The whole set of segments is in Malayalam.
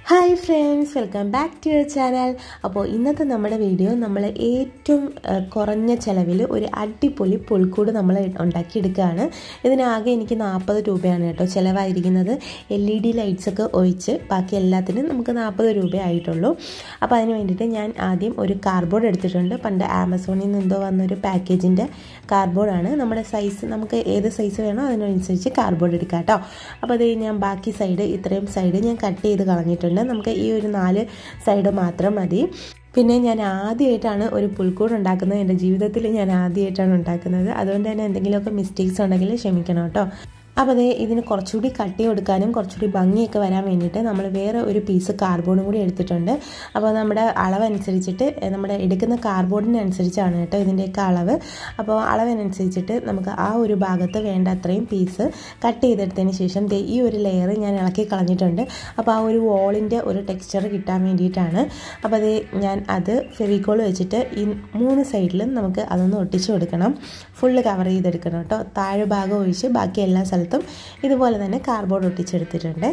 hi friends welcome back to your channel അപ്പോൾ ഇന്നത്തെ നമ്മുടെ വീഡിയോ നമ്മൾ ഏറ്റവും ഏഹ്, കുറഞ്ഞ ചിലവിൽ ഒരു അടിപൊളി പുൽക്കൂട് നമ്മൾ ഉണ്ടാക്കിയെടുക്കുകയാണ് ഇതിനാകെ എനിക്ക് നാൽപ്പത് രൂപയാണ് കേട്ടോ ചിലവായിരിക്കുന്നത് എൽ ഇ ഡി ലൈറ്റ്സ് ഒക്കെ ഒഴിച്ച് ബാക്കി എല്ലാത്തിനും നമുക്ക് നാൽപ്പത് രൂപ ആയിട്ടുള്ളൂ അപ്പോൾ അതിന് വേണ്ടിയിട്ട് ഞാൻ ആദ്യം ഒരു കാർഡ്ബോർഡ് എടുത്തിട്ടുണ്ട് പണ്ട് ആമസോണിൽ നിന്നെന്തോ വന്നൊരു പാക്കേജിൻ്റെ കാർഡ്ബോർഡാണ് നമ്മുടെ സൈസ് നമുക്ക് ഏത് സൈസ് വേണോ അതിനനുസരിച്ച് കാർഡ്ബോർഡ് എടുക്കാം കേട്ടോ അപ്പോൾ അത് ഞാൻ ബാക്കി സൈഡ് ഇത്രയും സൈഡ് ഞാൻ കട്ട് ചെയ്ത് കളഞ്ഞിട്ടുണ്ട് നമുക്ക് ഈ ഒരു നാല് സൈഡ് മാത്രം മതി പിന്നെ ഞാൻ ആദ്യമായിട്ടാണ് ഒരു പുൽക്കൂട് ഉണ്ടാക്കുന്നത് എൻ്റെ ജീവിതത്തിൽ ഞാൻ ആദ്യമായിട്ടാണ് ഉണ്ടാക്കുന്നത് അതുകൊണ്ട് തന്നെ എന്തെങ്കിലുമൊക്കെ മിസ്റ്റേക്സ് ഉണ്ടെങ്കിൽ ക്ഷമിക്കണം കേട്ടോ അപ്പോൾ അതേ ഇതിന് കുറച്ചുകൂടി കട്ടി കൊടുക്കാനും കുറച്ചുകൂടി ഭംഗിയൊക്കെ വരാൻ വേണ്ടിയിട്ട് നമ്മൾ വേറെ ഒരു പീസ് കാർബോർഡും കൂടി എടുത്തിട്ടുണ്ട് അപ്പോൾ നമ്മുടെ അളവനുസരിച്ചിട്ട് നമ്മുടെ എടുക്കുന്ന കാർബോർഡിനനുസരിച്ചാണ് കേട്ടോ ഇതിൻ്റെയൊക്കെ അളവ് അപ്പോൾ അളവനുസരിച്ചിട്ട് നമുക്ക് ആ ഒരു ഭാഗത്ത് വേണ്ട അത്രയും പീസ് കട്ട് ചെയ്തെടുത്തതിന് ശേഷം ദേ ഈ ഒരു ലെയർ ഞാൻ ഇളക്കി കളഞ്ഞിട്ടുണ്ട് അപ്പോൾ ആ ഒരു വോളിൻ്റെ ഒരു ടെക്സ്ചർ കിട്ടാൻ വേണ്ടിയിട്ടാണ് അപ്പോൾ അത് ഞാൻ അത് ഫെവിക്കോൾ വെച്ചിട്ട് ഈ മൂന്ന് സൈഡിലും നമുക്ക് അതൊന്ന് ഒട്ടിച്ചു കൊടുക്കണം ഫുള്ള് കവർ ചെയ്തെടുക്കണം കേട്ടോ താഴെ ഭാഗം ഒഴിച്ച് ബാക്കി എല്ലാ സ്ഥലത്തും ഇതുപോലെ തന്നെ കാർഡ്ബോർഡ് ഒട്ടിച്ചെടുത്തിട്ടുണ്ട്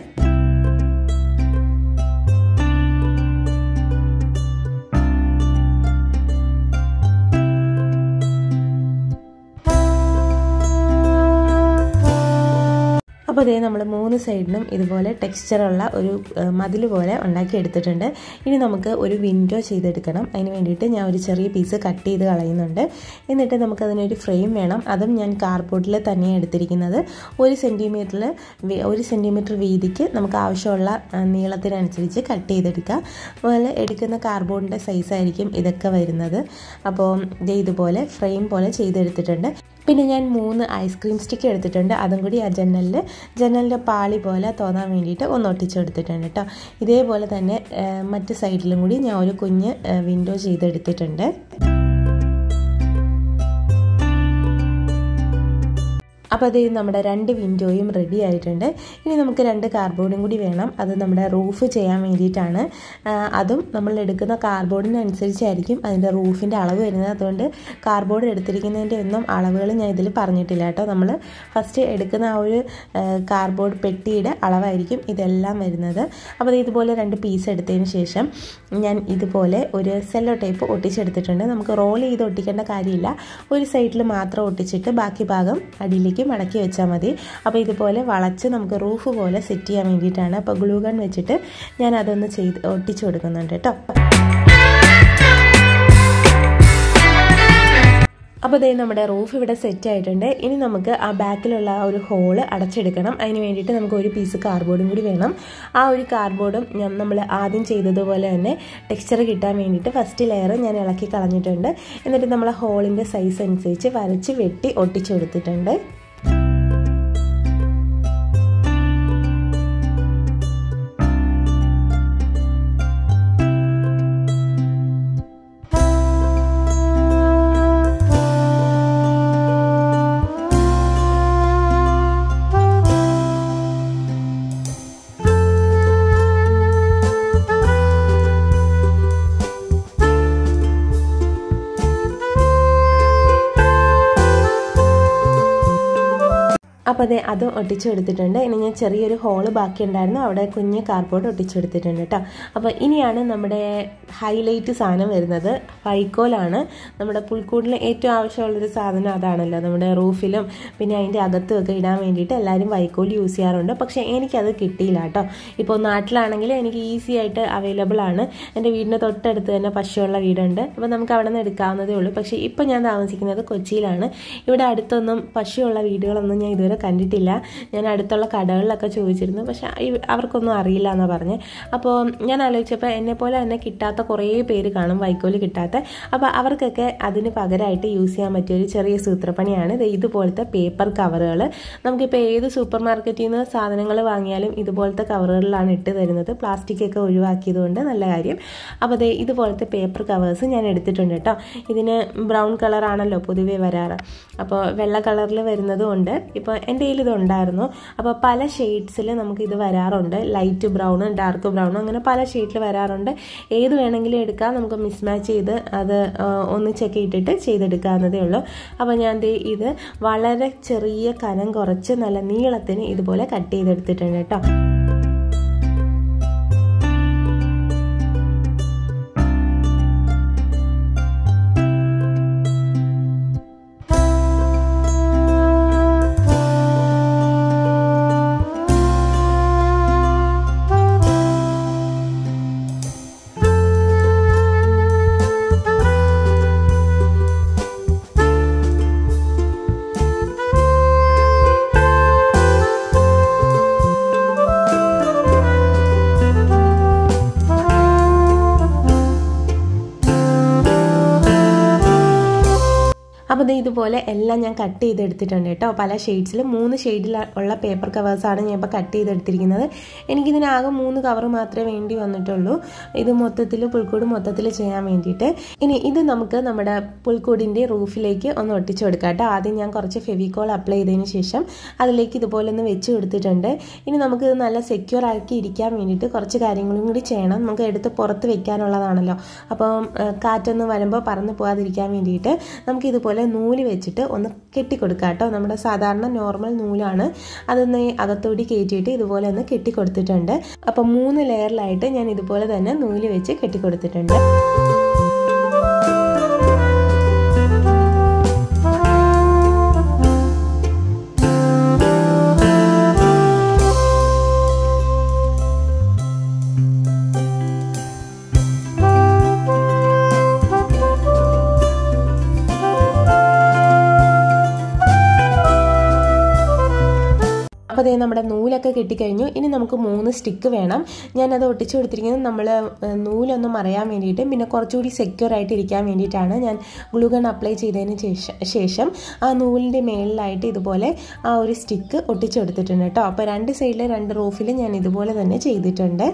അപ്പോൾ അതേ നമ്മൾ മൂന്ന് സൈഡിലും ഇതുപോലെ ടെക്സ്ചറുള്ള ഒരു മതിൽ പോലെ ഉണ്ടാക്കി എടുത്തിട്ടുണ്ട് ഇനി നമുക്ക് ഒരു വിൻഡോ ചെയ്തെടുക്കണം അതിന് വേണ്ടിയിട്ട് ഞാൻ ഒരു ചെറിയ പീസ് കട്ട് ചെയ്ത് കളയുന്നുണ്ട് എന്നിട്ട് നമുക്കതിനൊരു ഫ്രെയിം വേണം അതും ഞാൻ കാർഡ്ബോർഡിൽ തന്നെ എടുത്തിരിക്കുന്നത് ഒരു സെൻറ്റിമീറ്ററിൽ ഒരു സെൻറ്റിമീറ്റർ വീതിക്ക് നമുക്ക് ആവശ്യമുള്ള നീളത്തിനനുസരിച്ച് കട്ട് ചെയ്തെടുക്കുക അതുപോലെ എടുക്കുന്ന കാർഡ്ബോർഡിൻ്റെ സൈസായിരിക്കും ഇതൊക്കെ വരുന്നത് അപ്പോൾ ഇത് ഇതുപോലെ ഫ്രെയിം പോലെ ചെയ്തെടുത്തിട്ടുണ്ട് പിന്നെ ഞാൻ മൂന്ന് ഐസ്ക്രീം സ്റ്റിക്ക് എടുത്തിട്ടുണ്ട് അതും കൂടി ആ ജനലിൽ ജനലിൻ്റെ പാളി പോലെ തോന്നാൻ വേണ്ടിയിട്ട് ഒന്ന് ഒട്ടിച്ചെടുത്തിട്ടുണ്ട് കേട്ടോ ഇതേപോലെ തന്നെ മറ്റ് സൈഡിലും കൂടി ഞാൻ ഒരു കുഞ്ഞ് വിൻഡോ ചെയ്തെടുത്തിട്ടുണ്ട് അപ്പോൾ അത് നമ്മുടെ രണ്ട് വിൻഡോയും റെഡി ആയിട്ടുണ്ട് ഇനി നമുക്ക് രണ്ട് കാർഡ്ബോർഡും കൂടി വേണം അത് നമ്മുടെ റൂഫ് ചെയ്യാൻ വേണ്ടിയിട്ടാണ് അതും നമ്മൾ എടുക്കുന്ന കാർഡ്ബോർഡിനനുസരിച്ചായിരിക്കും അതിൻ്റെ റൂഫിൻ്റെ അളവ് വരുന്നത് അതുകൊണ്ട് കാർഡ്ബോർഡ് എടുത്തിരിക്കുന്നതിൻ്റെ ഒന്നും അളവുകൾ ഞാൻ ഇതിൽ പറഞ്ഞിട്ടില്ല കേട്ടോ നമ്മൾ ഫസ്റ്റ് എടുക്കുന്ന ആ ഒരു കാർഡ്ബോർഡ് പെട്ടിയുടെ അളവായിരിക്കും ഇതെല്ലാം വരുന്നത് അപ്പോൾ ഇതുപോലെ രണ്ട് പീസ് എടുത്തതിന് ശേഷം ഞാൻ ഇതുപോലെ ഒരു സെല്ലോ ടേപ്പ് ഒട്ടിച്ചെടുത്തിട്ടുണ്ട് നമുക്ക് റോൾ ചെയ്ത് ഒട്ടിക്കേണ്ട കാര്യമില്ല ഒരു സൈഡിൽ മാത്രം ഒട്ടിച്ചിട്ട് ബാക്കി ഭാഗം അടിയിലേക്ക് മടക്കി വെച്ചാൽ മതി അപ്പോൾ ഇതുപോലെ വളച്ച് നമുക്ക് റൂഫ് പോലെ സെറ്റ് ചെയ്യാൻ വേണ്ടിയിട്ടാണ് അപ്പോൾ ഗ്ലൂ ഗൺ വെച്ചിട്ട് ഞാൻ അതൊന്ന് ചെയ്ത് ഒട്ടിച്ചു കൊടുക്കുന്നുണ്ട് കേട്ടോ അപ്പോൾ ദേ നമ്മുടെ റൂഫ് ഇവിടെ സെറ്റ് ആയിട്ടുണ്ട് ഇനി നമുക്ക് ആ ബാക്കിലുള്ള ആ ഒരു ഹോള് അടച്ചെടുക്കണം അതിന് വേണ്ടിയിട്ട് നമുക്ക് ഒരു പീസ് കാർഡ്ബോർഡും കൂടി വേണം ആ ഒരു കാർഡ്ബോർഡും നമ്മൾ ആദ്യം ചെയ്തതുപോലെ തന്നെ ടെക്സ്ചർ കിട്ടാൻ വേണ്ടിയിട്ട് ഫസ്റ്റ് ലെയർ ഞാൻ ഇളക്കി കളഞ്ഞിട്ടുണ്ട് എന്നിട്ട് നമ്മൾ ഹോളിൻ്റെ സൈസ് അനുസരിച്ച് വരച്ച് വെട്ടി ഒട്ടിച്ചു കൊടുത്തിട്ടുണ്ട് അപ്പോൾ അതെ അതും ഒട്ടിച്ചു കൊടുത്തിട്ടുണ്ട് ഇനി ഞാൻ ചെറിയൊരു ഹോള് ബാക്കി ഉണ്ടായിരുന്നു അവിടെ കുഞ്ഞ് കാർഡ്ബോർഡ് ഒട്ടിച്ചു കൊടുത്തിട്ടുണ്ട് കേട്ടോ അപ്പോൾ ഇനിയാണ് നമ്മുടെ ഹൈലൈറ്റ് സാധനം വരുന്നത് ഫൈക്കോലാണ് നമ്മുടെ പുൽക്കൂടിൽ ഏറ്റവും ആവശ്യമുള്ളൊരു സാധനം അതാണല്ലോ നമ്മുടെ റൂഫിലും പിന്നെ അതിൻ്റെ അകത്തും ഒക്കെ ഇടാൻ വേണ്ടിയിട്ട് എല്ലാവരും വൈക്കോൽ യൂസ് ചെയ്യാറുണ്ട് പക്ഷേ എനിക്കത് കിട്ടിയില്ല കേട്ടോ ഇപ്പോൾ നാട്ടിലാണെങ്കിൽ എനിക്ക് ഈസി ആയിട്ട് അവൈലബിൾ ആണ് എൻ്റെ വീടിൻ്റെ തൊട്ടടുത്ത് തന്നെ പശുവുള്ള വീടുണ്ട് അപ്പോൾ നമുക്ക് അവിടെ നിന്ന് എടുക്കാവുന്നതേ ഉള്ളൂ പക്ഷേ ഇപ്പോൾ ഞാൻ താമസിക്കുന്നത് കൊച്ചിയിലാണ് ഇവിടെ അടുത്തൊന്നും പശുവുള്ള വീടുകളൊന്നും ഞാൻ ഇതുവരെ കണ്ടിട്ടില്ല ഞാൻ അടുത്തുള്ള കടകളിലൊക്കെ ചോദിച്ചിരുന്നു പക്ഷെ അവർക്കൊന്നും അറിയില്ല എന്നാണ് പറഞ്ഞത് അപ്പോൾ ഞാൻ ആലോചിച്ചപ്പോൾ എന്നെ പോലെ തന്നെ കിട്ടാത്ത കുറേ പേര് കാണും വൈക്കോല് കിട്ടാത്ത അപ്പോൾ അവർക്കൊക്കെ അതിന് പകരമായിട്ട് യൂസ് ചെയ്യാൻ പറ്റിയ ഒരു ചെറിയ സൂത്രപ്പണിയാണ് ഇത് ഇതുപോലത്തെ പേപ്പർ കവറുകൾ നമുക്കിപ്പോൾ ഏത് സൂപ്പർ മാർക്കറ്റിൽ നിന്ന് സാധനങ്ങൾ വാങ്ങിയാലും ഇതുപോലത്തെ കവറുകളിലാണ് ഇട്ട് തരുന്നത് പ്ലാസ്റ്റിക് ഒക്കെ ഒഴിവാക്കിയതുകൊണ്ട് നല്ല കാര്യം അപ്പോൾ അതേ ഇതുപോലത്തെ പേപ്പർ കവേഴ്സ് ഞാൻ എടുത്തിട്ടുണ്ട് കേട്ടോ ഇതിന് ബ്രൗൺ കളറാണല്ലോ പൊതുവേ വരാറ് അപ്പോൾ വെള്ള കളറിൽ വരുന്നതും ഉണ്ട് ഇപ്പോൾ എൻ്റെ കയ്യിൽ ഇതുണ്ടായിരുന്നു അപ്പോൾ പല ഷെയ്ഡ്സിൽ നമുക്ക് ഇത് വരാറുണ്ട് ലൈറ്റ് ബ്രൗൺ ഡാർക്ക് ബ്രൗൺ അങ്ങനെ പല ഷെയ്ഡിൽ വരാറുണ്ട് ഏത് വേണമെങ്കിലും എടുക്കാം നമുക്ക് മിസ്മാച്ച് ചെയ്ത് അത് ഒന്നിച്ചൊക്കെ ഇട്ടിട്ട് ചെയ്തെടുക്കാവുന്നതേ ഉള്ളൂ അപ്പോൾ ഞാൻ ദേ ഇത് വളരെ ചെറിയ കനം കുറച്ച് നല്ല നീളത്തിന് ഇതുപോലെ കട്ട് ചെയ്തെടുത്തിട്ടുണ്ട് കേട്ടോ ദേ ഇതുപോലെ എല്ലാം ഞാൻ കട്ട് ചെയ്തെടുത്തിട്ടുണ്ട് കേട്ടോ പല ഷെയ്ഡ്സിൽ മൂന്ന് ഷെയ്ഡിൽ ഉള്ള പേപ്പർ കവേഴ്സാണ് ഞാൻ ഇപ്പോൾ കട്ട് ചെയ്തെടുത്തിരിക്കുന്നത് എനിക്കിതിനാകെ മൂന്ന് കവർ മാത്രമേ വേണ്ടി വന്നിട്ടുള്ളൂ ഇത് മൊത്തത്തിൽ പുൽക്കൂട് മൊത്തത്തിൽ ചെയ്യാൻ വേണ്ടിയിട്ട് ഇനി ഇത് നമുക്ക് നമ്മുടെ പുൽക്കൂടിൻ്റെ റൂഫിലേക്ക് ഒന്ന് ഒട്ടിച്ചു കൊടുക്കാം കേട്ടോ ആദ്യം ഞാൻ കുറച്ച് ഫെവിക്കോൾ അപ്ലൈ ചെയ്തതിന് ശേഷം അതിലേക്ക് ഇതുപോലെ ഒന്ന് വെച്ച് കൊടുത്തിട്ടുണ്ട് ഇനി നമുക്ക് ഇത് നല്ല സെക്യൂർ ആക്കി ഇരിക്കാൻ വേണ്ടിയിട്ട് കുറച്ച് കാര്യങ്ങളും കൂടി ചെയ്യണം നമുക്ക് എടുത്ത് പുറത്ത് വെക്കാനുള്ളതാണല്ലോ അപ്പം കാറ്റൊന്നും വരുമ്പോൾ പറന്ന് പോകാതിരിക്കാൻ വേണ്ടിയിട്ട് നമുക്ക് ഇതുപോലെ നൂല് വെച്ചിട്ട് ഒന്ന് കെട്ടിക്കൊടുക്കാം കേട്ടോ നമ്മുടെ സാധാരണ നോർമൽ നൂലാണ് അതൊന്ന് അകത്തോടി കയറ്റിയിട്ട് ഇതുപോലെ ഒന്ന് കെട്ടിക്കൊടുത്തിട്ടുണ്ട് അപ്പം മൂന്ന് ലെയറിലായിട്ട് ഞാൻ ഇതുപോലെ തന്നെ നൂല് വെച്ച് കെട്ടിക്കൊടുത്തിട്ടുണ്ട് അപ്പോൾ അതേ നമ്മുടെ നൂലൊക്കെ കിട്ടിക്കഴിഞ്ഞു ഇനി നമുക്ക് മൂന്ന് സ്റ്റിക്ക് വേണം ഞാനത് ഒട്ടിച്ചു കൊടുത്തിരിക്കുന്നത് നമ്മൾ നൂലൊന്നും മറയാൻ വേണ്ടിയിട്ട് പിന്നെ കുറച്ചുകൂടി സെക്യൂർ ആയിട്ട് ഇരിക്കാൻ വേണ്ടിയിട്ടാണ് ഞാൻ ഗ്ലൂഗൺ അപ്ലൈ ചെയ്തതിന് ശേഷം ആ നൂലിൻ്റെ മേളിലായിട്ട് ഇതുപോലെ ആ ഒരു സ്റ്റിക്ക് ഒട്ടിച്ചെടുത്തിട്ടുണ്ട് കേട്ടോ അപ്പോൾ രണ്ട് സൈഡിലെ രണ്ട് റൂഫിൽ ഞാൻ ഇതുപോലെ തന്നെ ചെയ്തിട്ടുണ്ട്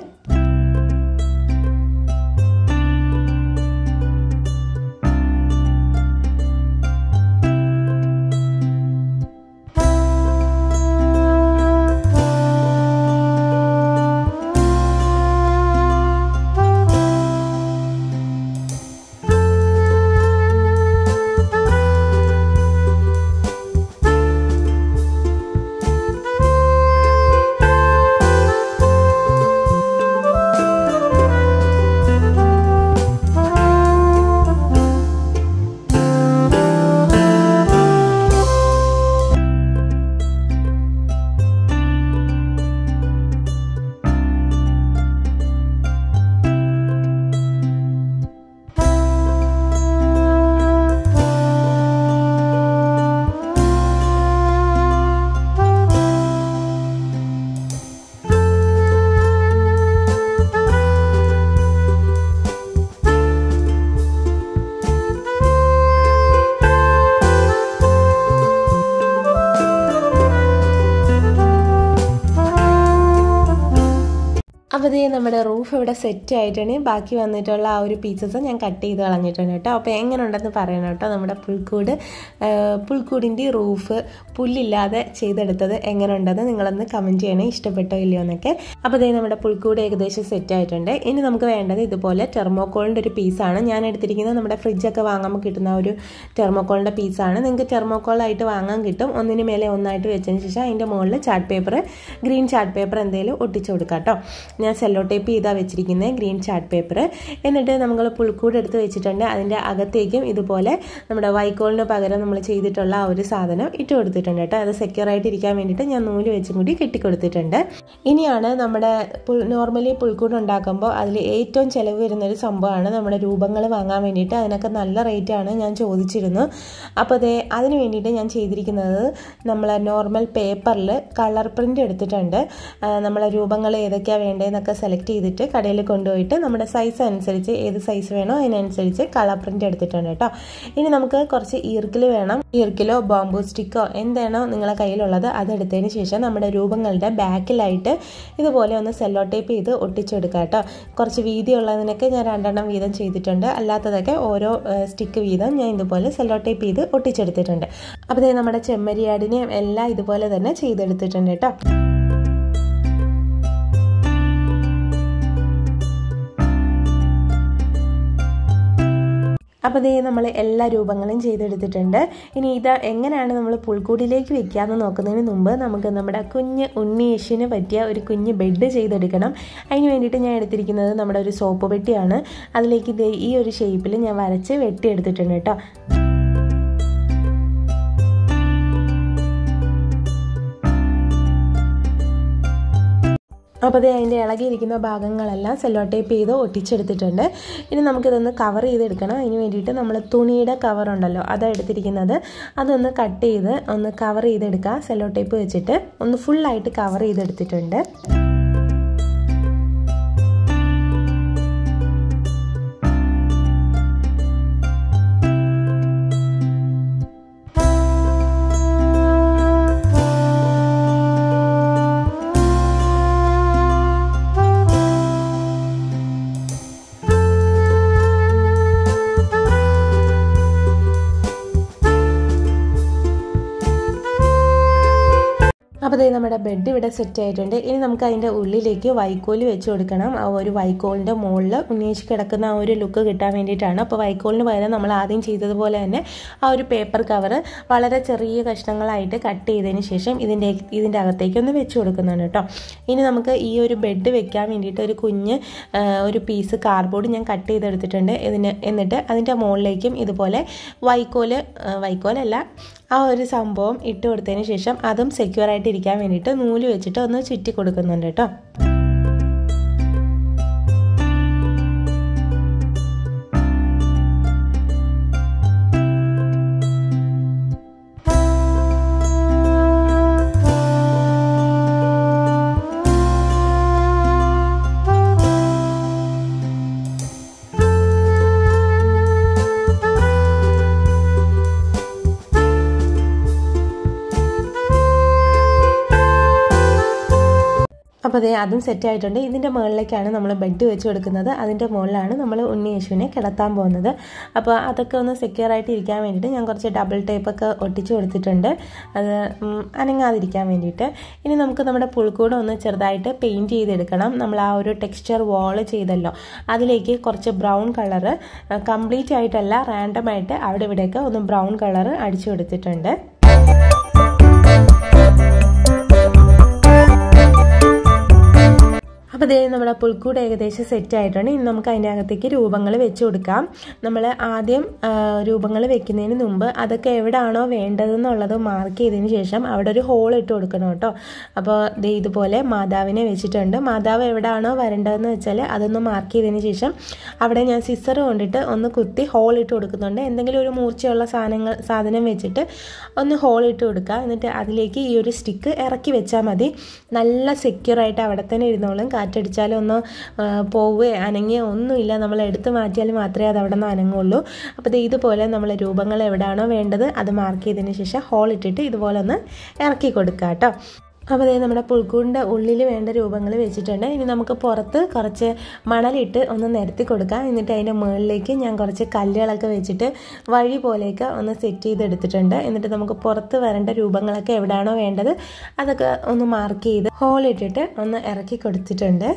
അപ്പോൾ ഇതേ നമ്മുടെ റൂഫ് ഇവിടെ സെറ്റ് ആയിട്ടാണ് ബാക്കി വന്നിട്ടുള്ള ആ ഒരു പീസസ് ഞാൻ കട്ട് ചെയ്ത് കളഞ്ഞിട്ടുണ്ട് കേട്ടോ അപ്പോൾ എങ്ങനെ ഉണ്ടെന്ന് പറയണം കേട്ടോ നമ്മുടെ പുൽക്കൂട് പുൽക്കൂടിൻ്റെ റൂഫ് പുല്ലില്ലാതെ ചെയ്തെടുത്തത് എങ്ങനെ ഉണ്ടെന്ന് നിങ്ങളൊന്ന് കമൻറ്റ് ചെയ്യണേ ഇഷ്ടപ്പെട്ടോ ഇല്ലയോ എന്നൊക്കെ അപ്പോൾ ഇതേ നമ്മുടെ പുൽക്കൂട് ഏകദേശം സെറ്റ് ആയിട്ടുണ്ട് ഇനി നമുക്ക് വേണ്ടത് ഇതുപോലെ ടെർമോക്കോളിൻ്റെ ഒരു പീസാണ് ഞാൻ എടുത്തിരിക്കുന്നത് നമ്മുടെ ഫ്രിഡ്ജൊക്കെ വാങ്ങുമ്പോൾ കിട്ടുന്ന ഒരു ടെർമോക്കോളിൻ്റെ പീസാണ് നിങ്ങൾക്ക് ടെർമോക്കോളായിട്ട് വാങ്ങാൻ കിട്ടും ഒന്നിന് മേലെ ഒന്നായിട്ട് വെച്ചതിന് ശേഷം അതിൻ്റെ മുകളിൽ chart paper green chart paper എന്തെങ്കിലും ഒട്ടിച്ചു കൊടുക്കാം കേട്ടോ ഞാൻ സെല്ലോ ടേപ്പ് ചെയ്താൽ വെച്ചിരിക്കുന്നത് ഗ്രീൻ ചാർട്ട് പേപ്പർ എന്നിട്ട് നമ്മൾ പുൽക്കൂട് എടുത്ത് വെച്ചിട്ടുണ്ട് അതിൻ്റെ അകത്തേക്കും ഇതുപോലെ നമ്മുടെ വൈക്കോളിന് പകരം നമ്മൾ ചെയ്തിട്ടുള്ള ആ ഒരു സാധനം ഇട്ട് കൊടുത്തിട്ടുണ്ട് കേട്ടോ അത് സെക്യൂർ ആയിട്ട് ഇരിക്കാൻ വേണ്ടിയിട്ട് ഞാൻ നൂല് വെച്ചും കൂടി കെട്ടിക്കൊടുത്തിട്ടുണ്ട് ഇനിയാണ് നമ്മുടെ നോർമലി പുൽക്കൂട് ഉണ്ടാക്കുമ്പോൾ അതിൽ ഏറ്റവും ചിലവ് വരുന്നൊരു സംഭവമാണ് നമ്മുടെ രൂപങ്ങൾ വാങ്ങാൻ വേണ്ടിയിട്ട് അതിനൊക്കെ നല്ല റേറ്റാണ് ഞാൻ ചോദിച്ചിരുന്നു അപ്പോൾ അതേ അതിന് വേണ്ടിയിട്ട് ഞാൻ ചെയ്തിരിക്കുന്നത് നമ്മൾ നോർമൽ പേപ്പറിൽ കളർ പ്രിൻ്റ് എടുത്തിട്ടുണ്ട് നമ്മളെ രൂപങ്ങൾ ഏതൊക്കെയാണ് വേണ്ടതെന്നൊക്കെ സെലക്ട് ചെയ്തിട്ട് കടയിൽ കൊണ്ടുപോയിട്ട് നമ്മുടെ സൈസ് അനുസരിച്ച് ഏത് സൈസ് വേണോ അതിനനുസരിച്ച് കളർ പ്രിൻ്റ് എടുത്തിട്ടുണ്ട് കേട്ടോ ഇനി നമുക്ക് കുറച്ച് ഈർക്കിൽ വേണം ഈർക്കിലോ ബോംബു സ്റ്റിക്കോ എന്താണോ നിങ്ങളെ കയ്യിലുള്ളത് അതെടുത്തതിന് ശേഷം നമ്മുടെ രൂപങ്ങളുടെ ബാക്കിലായിട്ട് ഇതുപോലെ ഒന്ന് സെല്ലോ ടേപ്പ് ചെയ്ത് ഒട്ടിച്ചെടുക്കുക കേട്ടോ കുറച്ച് വീതിയുള്ളതിനൊക്കെ ഞാൻ രണ്ടെണ്ണം വീതം ചെയ്തിട്ടുണ്ട് അല്ലാത്തതൊക്കെ ഓരോ സ്റ്റിക്ക് വീതം ഞാൻ ഇതുപോലെ സെല്ലോ ടേപ്പ് ചെയ്ത് ഒട്ടിച്ചെടുത്തിട്ടുണ്ട് അപ്പോൾ നമ്മുടെ ചെമ്മരിയാടിനെയും എല്ലാം ഇതുപോലെ തന്നെ ചെയ്തെടുത്തിട്ടുണ്ട് കേട്ടോ അപ്പോൾ ദേ നമ്മൾ എല്ലാ രൂപങ്ങളും ചെയ്തെടുത്തിട്ടുണ്ട് ഇനി ഇത് എങ്ങനെയാണ് നമ്മൾ പുൽക്കൂടിലേക്ക് വെക്കാമെന്ന് നോക്കുന്നതിന് മുമ്പ് നമുക്ക് നമ്മുടെ കുഞ്ഞ് ഉണ്ണിയേശിന് പറ്റിയ ഒരു കുഞ്ഞ് ബെഡ് ചെയ്തെടുക്കണം അതിന് വേണ്ടിയിട്ട് ഞാൻ എടുത്തിരിക്കുന്നത് നമ്മുടെ ഒരു സോപ്പ് പെട്ടിയാണ് അതിലേക്ക് ദേ ഈ ഒരു ഷേപ്പിൽ ഞാൻ വരച്ച് വെട്ടിയെടുത്തിട്ടുണ്ട് കേട്ടോ അപ്പോൾ അത് അതിൻ്റെ ഇളകിയിരിക്കുന്ന ഭാഗങ്ങളെല്ലാം സെല്ലോ ടേപ്പ് ചെയ്ത് ഒട്ടിച്ചെടുത്തിട്ടുണ്ട് ഇനി നമുക്കിതൊന്ന് കവർ ചെയ്തെടുക്കണം അതിന് വേണ്ടിയിട്ട് നമ്മൾ തുണിയുടെ കവർ ഉണ്ടല്ലോ അതാണ് എടുത്തിരിക്കുന്നത് അതൊന്ന് കട്ട് ചെയ്ത് ഒന്ന് കവർ ചെയ്തെടുക്കുക സെല്ലോ ടേപ്പ് വെച്ചിട്ട് ഒന്ന് ഫുള്ളായിട്ട് കവർ ചെയ്തെടുത്തിട്ടുണ്ട് അപ്പോൾ ഇതേ നമ്മുടെ ബെഡ് ഇവിടെ സെറ്റ് ആയിട്ടുണ്ട് ഇനി നമുക്ക് അതിൻ്റെ ഉള്ളിലേക്ക് വൈക്കോല് വെച്ച് കൊടുക്കണം ആ ഒരു വൈക്കോലിൻ്റെ മുകളിൽ ഉന്നയിച്ച് കിടക്കുന്ന ആ ഒരു ലുക്ക് കിട്ടാൻ വേണ്ടിയിട്ടാണ് അപ്പോൾ വൈക്കോലിന് പകരം നമ്മൾ ആദ്യം ചെയ്തതുപോലെ തന്നെ ആ ഒരു പേപ്പർ കവർ വളരെ ചെറിയ കഷ്ണങ്ങളായിട്ട് കട്ട് ചെയ്തതിന് ശേഷം ഇതിൻ്റെ ഇതിൻ്റെ അകത്തേക്ക് ഒന്ന് വെച്ച് കൊടുക്കുന്നുണ്ട് കേട്ടോ ഇനി നമുക്ക് ഈ ഒരു ബെഡ് വെക്കാൻ വേണ്ടിയിട്ട് ഒരു കുഞ്ഞ് ഒരു പീസ് കാർഡ്ബോർഡ് ഞാൻ കട്ട് ചെയ്തെടുത്തിട്ടുണ്ട് ഇതിന് എന്നിട്ട് അതിൻ്റെ മുകളിലേക്കും ഇതുപോലെ വൈക്കോല് വൈക്കോലല്ല ആ ഒരു സംഭവം ഇട്ട് കൊടുത്തതിന് ശേഷം അതും സെക്യൂർ ആയിട്ട് ഇരിക്കാൻ വേണ്ടിയിട്ട് നൂല് വെച്ചിട്ട് ഒന്ന് ചുറ്റി കൊടുക്കുന്നുണ്ട് കേട്ടോ അപ്പോൾ അതേ അതും സെറ്റ് ആയിട്ടുണ്ട് ഇതിൻ്റെ മുകളിലേക്കാണ് നമ്മൾ ബെഡ് വെച്ച് കൊടുക്കുന്നത് അതിൻ്റെ മുകളിലാണ് നമ്മൾ ഉണ്ണി യേശുവിനെ കിടത്താൻ പോകുന്നത് അപ്പോൾ അതൊക്കെ ഒന്ന് സെക്യൂർ ആയിട്ട് ഇരിക്കാൻ വേണ്ടിയിട്ട് ഞാൻ കുറച്ച് ഡബിൾ ടേപ്പൊക്കെ ഒട്ടിച്ച് കൊടുത്തിട്ടുണ്ട് അത് അനങ്ങാതിരിക്കാൻ വേണ്ടിയിട്ട് ഇനി നമുക്ക് നമ്മുടെ പുൽക്കൂട് ഒന്ന് ചെറുതായിട്ട് പെയിൻറ്റ് ചെയ്തെടുക്കണം നമ്മൾ ആ ഒരു ടെക്സ്ചർ വാൾ ചെയ്തല്ലോ അതിലേക്ക് കുറച്ച് ബ്രൗൺ കളറ് കംപ്ലീറ്റ് ആയിട്ടല്ല റാൻഡമായിട്ട് അവിടെ ഇവിടെയൊക്കെ ഒന്ന് ബ്രൗൺ കളറ് അടിച്ചു കൊടുത്തിട്ടുണ്ട് അപ്പോൾ ദേ നമ്മുടെ പുൽക്കൂട് ഏകദേശം സെറ്റ് ആയിട്ടുണ്ട് ഇനി നമുക്ക് അതിൻ്റെ അകത്തേക്ക് രൂപങ്ങൾ വെച്ച് കൊടുക്കാം നമ്മൾ ആദ്യം രൂപങ്ങൾ വെക്കുന്നതിന് മുമ്പ് അതൊക്കെ എവിടെയാണോ വേണ്ടതെന്നുള്ളത് മാർക്ക് ചെയ്തതിന് ശേഷം അവിടെ ഒരു ഹോൾ ഇട്ട് കൊടുക്കണം കേട്ടോ അപ്പോൾ ദേ ഇതുപോലെ മാതാവിനെ വെച്ചിട്ടുണ്ട് മാതാവ് എവിടെയാണോ വരേണ്ടതെന്ന് വെച്ചാൽ അതൊന്ന് മാർക്ക് ചെയ്തതിന് ശേഷം അവിടെ ഞാൻ സിസർ കൊണ്ടിട്ട് ഒന്ന് കുത്തി ഹോൾ ഇട്ട് കൊടുക്കുന്നുണ്ട് എന്തെങ്കിലും ഒരു മൂർച്ചയുള്ള സാധനങ്ങൾ സാധനം വെച്ചിട്ട് ഒന്ന് ഹോൾ ഇട്ട് കൊടുക്കുക എന്നിട്ട് അതിലേക്ക് ഈ ഒരു സ്റ്റിക്ക് ഇറക്കി വെച്ചാൽ മതി നല്ല സെക്യൂർ ആയിട്ട് അവിടെ തന്നെ ഇരുന്നോളും കാറ്റടിച്ചാലും ഒന്ന് പോവുകയോ അനങ്ങിയോ ഒന്നുമില്ല നമ്മൾ എടുത്ത് മാറ്റിയാൽ മാത്രമേ അത് അവിടെ നിന്ന് അനങ്ങുള്ളൂ അപ്പോൾ ഇത് ഇതുപോലെ നമ്മൾ രൂപങ്ങൾ എവിടെയാണോ വേണ്ടത് അത് മാർക്ക് ചെയ്തതിന് ശേഷം ഹോൾ ഇട്ടിട്ട് ഇതുപോലെ ഒന്ന് ഇറക്കി കൊടുക്കുക കേട്ടോ അപ്പോൾ അതേ നമ്മുടെ പുൽക്കൂടിൻ്റെ ഉള്ളിൽ വേണ്ട രൂപങ്ങൾ വെച്ചിട്ടുണ്ട് ഇനി നമുക്ക് പുറത്ത് കുറച്ച് മണലിട്ട് ഒന്ന് നിരത്തി കൊടുക്കാം എന്നിട്ട് അതിൻ്റെ മുകളിലേക്ക് ഞാൻ കുറച്ച് കല്ലുകളൊക്കെ വെച്ചിട്ട് വഴി പോലെയൊക്കെ ഒന്ന് സെറ്റ് ചെയ്തെടുത്തിട്ടുണ്ട് എന്നിട്ട് നമുക്ക് പുറത്ത് വരേണ്ട രൂപങ്ങളൊക്കെ എവിടെയാണോ വേണ്ടത് അതൊക്കെ ഒന്ന് മാർക്ക് ചെയ്ത് ഹോൾ ഇട്ടിട്ട് ഒന്ന് ഇറക്കി കൊടുത്തിട്ടുണ്ട്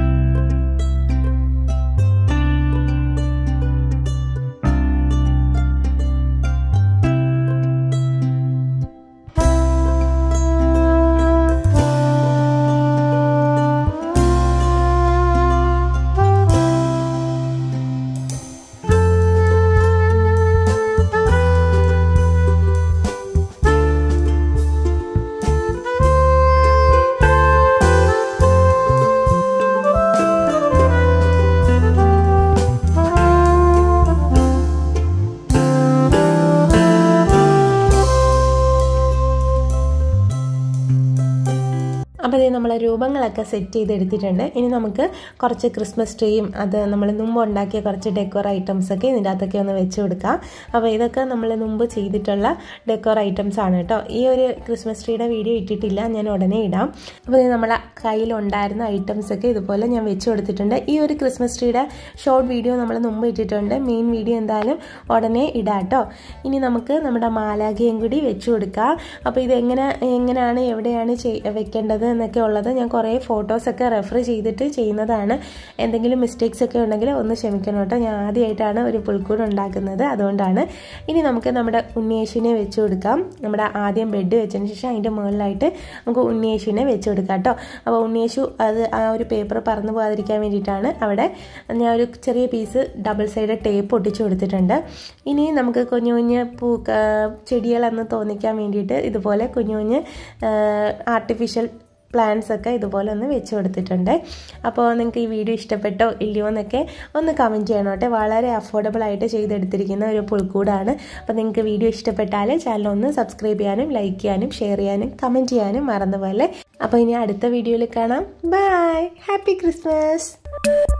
അപ്പോൾ ഇത് നമ്മളെ രൂപങ്ങളൊക്കെ സെറ്റ് ചെയ്തെടുത്തിട്ടുണ്ട് ഇനി നമുക്ക് കുറച്ച് ക്രിസ്മസ് ട്രീയും അത് നമ്മൾ മുമ്പ് ഉണ്ടാക്കിയ കുറച്ച് ഡെക്കോർ ഐറ്റംസ് ഒക്കെ ഇതിൻ്റെ അകത്തൊക്കെ ഒന്ന് വെച്ച് കൊടുക്കാം അപ്പോൾ ഇതൊക്കെ നമ്മൾ മുമ്പ് ചെയ്തിട്ടുള്ള ഡെക്കോർ ഐറ്റംസ് ആണ് കേട്ടോ ഈ ഒരു ക്രിസ്മസ് ട്രീയുടെ വീഡിയോ ഇട്ടിട്ടില്ല ഞാൻ ഉടനെ ഇടാം അപ്പോൾ ഇത് നമ്മളെ കയ്യിലുണ്ടായിരുന്ന ഐറ്റംസ് ഒക്കെ ഇതുപോലെ ഞാൻ വെച്ച് കൊടുത്തിട്ടുണ്ട് ഈ ഒരു ക്രിസ്മസ് ട്രീയുടെ ഷോർട്ട് വീഡിയോ നമ്മൾ മുമ്പ് ഇട്ടിട്ടുണ്ട് മെയിൻ വീഡിയോ എന്തായാലും ഉടനെ ഇടാം കേട്ടോ ഇനി നമുക്ക് നമ്മുടെ മാലാഖയും കൂടി വെച്ച് കൊടുക്കാം അപ്പോൾ ഇത് എങ്ങനെ എങ്ങനെയാണ് എവിടെയാണ് വെക്കേണ്ടത് എന്നൊക്കെ ഉള്ളത് ഞാൻ കുറേ ഫോട്ടോസൊക്കെ റെഫർ ചെയ്തിട്ട് ചെയ്യുന്നതാണ് എന്തെങ്കിലും മിസ്റ്റേക്സ് ഒക്കെ ഉണ്ടെങ്കിൽ ഒന്ന് ക്ഷമിക്കണം കേട്ടോ ഞാൻ ആദ്യമായിട്ടാണ് ഒരു പുൽക്കൂട് ഉണ്ടാക്കുന്നത് അതുകൊണ്ടാണ് ഇനി നമുക്ക് നമ്മുടെ ഉണ്ണിയേശുവിനെ വെച്ച് കൊടുക്കാം നമ്മുടെ ആദ്യം ബെഡ് വെച്ചതിന് ശേഷം അതിൻ്റെ മുകളിലായിട്ട് നമുക്ക് ഉണ്ണിയേശുവിനെ വെച്ച് കൊടുക്കാം കേട്ടോ അപ്പോൾ ഉണ്ണിയേശു അത് ആ ഒരു പേപ്പർ പറന്നു പോകാതിരിക്കാൻ വേണ്ടിയിട്ടാണ് അവിടെ ഞാൻ ഒരു ചെറിയ പീസ് ഡബിൾ സൈഡ് ടേപ്പ് ഒട്ടിച്ചു കൊടുത്തിട്ടുണ്ട് ഇനി നമുക്ക് കുഞ്ഞു കുഞ്ഞ് പൂ ചെടികളെന്ന് തോന്നിക്കാൻ വേണ്ടിയിട്ട് ഇതുപോലെ കുഞ്ഞു കുഞ്ഞ് ആർട്ടിഫിഷ്യൽ പ്ലാന്റ്സ് ഒക്കെ ഇതുപോലെ ഒന്ന് വെച്ച് കൊടുത്തിട്ടുണ്ട് അപ്പോൾ നിങ്ങൾക്ക് ഈ വീഡിയോ ഇഷ്ടപ്പെട്ടോ ഇല്ലയോ എന്നൊക്കെ ഒന്ന് കമൻറ്റ് ചെയ്യണം കേട്ടോ വളരെ അഫോർഡബിൾ ആയിട്ട് ചെയ്തെടുത്തിരിക്കുന്ന ഒരു പുൽക്കൂടാണ് അപ്പോൾ നിങ്ങൾക്ക് വീഡിയോ ഇഷ്ടപ്പെട്ടാൽ ചാനൽ ഒന്ന് സബ്സ്ക്രൈബ് ചെയ്യാനും ലൈക്ക് ചെയ്യാനും ഷെയർ ചെയ്യാനും കമൻറ്റ് ചെയ്യാനും മറന്നുപോലെ അപ്പോൾ ഇനി അടുത്ത വീഡിയോയിൽ കാണാം ബൈ ഹാപ്പി ക്രിസ്മസ്